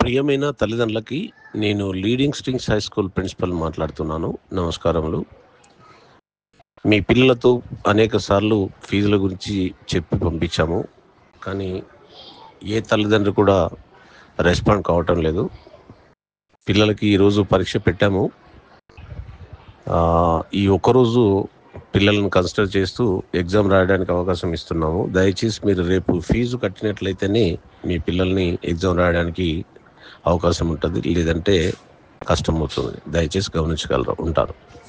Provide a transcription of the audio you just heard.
ప్రియమైన తల్లిదండ్రులకి నేను leading strings high school principal మాట్లాడుతున్నాను నమస్కారములు మీ పిల్లలతో అనేక సార్లు ఫీజుల గురించి చెప్పి పంపించాము కానీ ఏ తల్లిదండ్రులు కూడా రెస్పాండ్ కావటం లేదు పిల్లలకి ఈరోజు పరీక్ష పెట్టాము ఆ, ఈ ఒక్కరోజు పిల్లలను కన్సిడర్ చేస్తూ ఎగ్జామ్ రాయడానికి అవకాశం ఇస్తున్నాము దయచేసి మీరు రేపు ఫీజు కట్టినట్లయితేనే మీ పిల్లల్ని ఎగ్జామ్ రాయడానికి అవకాశం ఉంటుంది లేదంటే కష్టం అవుతుంది దయచేసి గమనించగలరు ఉంటారు